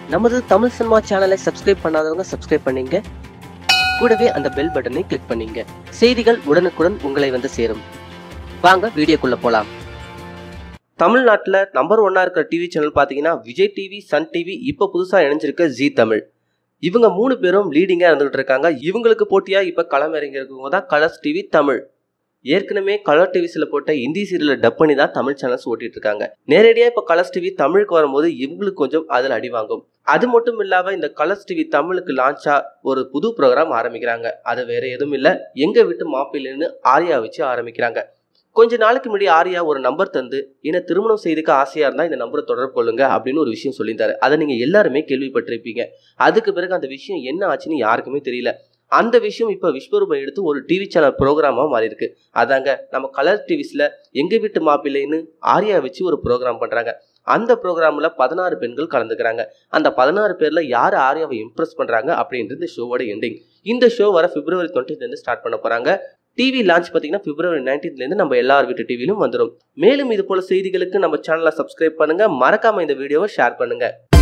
நமது தமிழ் சினிமா சேனலை சப்ஸ்கிரைப் பண்ணாதவங்க சப்ஸ்கிரைப் பண்ணீங்க கூடவே அந்த பெல் பட்டனை கிளிக் பண்ணீங்க செய்திகள் உடனுக்குடன் உங்களை வந்து சேரும் வாங்க வீடியோக்குள்ள போலாம் தமிழ்நாட்டில் நம்பர் ஒன்னா இருக்கிற டிவி சேனல் பார்த்தீங்கன்னா விஜய் டிவி சன் டிவி இப்போ புதுசாக இணைஞ்சிருக்க ஜி தமிழ் இவங்க மூணு பேரும் லீடிங்காக இருந்துகிட்டு இருக்காங்க இவங்களுக்கு போட்டியாக இப்போ களம் இறங்கியிருக்கவங்க தான் கலர்ஸ் டிவி தமிழ் ஏற்கனவே கலர் டிவிஸில் போட்ட ஹிந்தி சீரியலை டப் பண்ணி தான் தமிழ் சேனல்ஸ் ஓட்டிட்டு இருக்காங்க நேரடியாக இப்போ கலர்ஸ் டிவி தமிழுக்கு வரும்போது இவங்களுக்கு கொஞ்சம் அதில் அடி வாங்கும் அது மட்டும் இல்லாமல் இந்த கலர்ஸ் டிவி தமிழுக்கு லான்ச்சா ஒரு புது ப்ரோக்ராம் ஆரம்பிக்கிறாங்க அது வேற எதுவும் இல்லை எங்க வீட்டு மாப்பிள்ளைன்னு ஆர்யா வச்சு ஆரம்பிக்கிறாங்க கொஞ்ச நாளைக்கு முன்னாடி ஆர்யா ஒரு நம்பர் தந்து என்ன திருமணம் செய்துக்க ஆசையா இருந்தா இந்த நம்பரை தொடர்பு கொள்ளுங்க அப்படின்னு ஒரு விஷயம் சொல்லியிருந்தாரு அதை நீங்க எல்லாருமே கேள்விப்பட்டிருப்பீங்க அதுக்கு பிறகு அந்த விஷயம் என்ன ஆச்சுன்னு யாருக்குமே தெரியல அந்த விஷயம் இப்போ விஸ்வரூபம் எடுத்து ஒரு டிவி சேனல் ப்ரோக்ராமாக மாறி இருக்கு அதாங்க நம்ம கலர் டிவிஸில் எங்க வீட்டு மாப்பிள்ளைன்னு ஆர்யா வச்சு ஒரு ப்ரோக்ராம் பண்றாங்க அந்த ப்ரோக்ராமில் பதினாறு பெண்கள் கலந்துக்கிறாங்க அந்த பதினாறு பேரில் யார் ஆர்யாவை இம்ப்ரெஸ் பண்ணுறாங்க அப்படின்றது இந்த ஷோவோட எண்டிங் இந்த ஷோ வர பிப்ரவரி டுவெண்ட்டிலேருந்து ஸ்டார்ட் பண்ண போகிறாங்க டிவி லான்ச் பார்த்தீங்கன்னா பிப்ரவரி நைன்டீன்லேருந்து நம்ம எல்லார் வீட்டு டிவிலும் வந்துடும் மேலும் இது போல செய்திகளுக்கு நம்ம சேனலை சப்ஸ்கிரைப் பண்ணுங்க மறக்காம இந்த வீடியோவை ஷேர் பண்ணுங்க